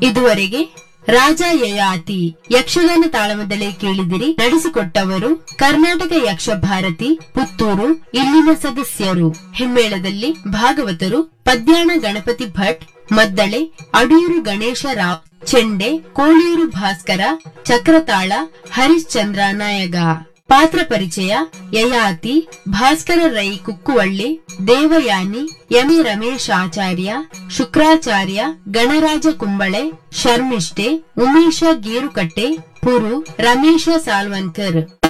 ಇದುವರೆಗೆ ರಾಜ ಯಯಾತಿ ಯಕ್ಷಗಾನ ತಾಳಮದ್ದಳೆ ಕೇಳಿದಿರಿ ನಡೆಸಿಕೊಟ್ಟವರು ಕರ್ನಾಟಕ ಯಕ್ಷ ಭಾರತಿ ಪುತ್ತೂರು ಇಲ್ಲಿನ ಸದಸ್ಯರು ಹಿಮ್ಮೇಳದಲ್ಲಿ ಭಾಗವತರು ಪದ್ಯಾಣ ಗಣಪತಿ ಭಟ್ ಮದ್ದಳೆ ಅಡಿಯೂರು ಗಣೇಶ ರಾವ್ ಚೆಂಡೆ ಕೋಳಿಯೂರು ಭಾಸ್ಕರ ಚಕ್ರತಾಳ ಹರಿಶ್ಚಂದ್ರ ನಾಯಗ ಪಾತ್ರ ಪರಿಚಯ ಯಯಾತಿ ಭಾಸ್ಕರ ರೈ ಕುಕ್ಕುವಳ್ಳಿ ದೇವಯಾನಿ ಎಮಿ ರಮೇಶ್ ಆಚಾರ್ಯ ಶುಕ್ರಾಚಾರ್ಯ ಗಣರಾಜ ಕುಂಬಳೆ ಶರ್ಮಿಷ್ಠೆ ಉಮೇಶ ಗೇರುಕಟ್ಟೆ ಪುರು ರಮೇಶ ಸಾಲ್ವನ್ಕರ್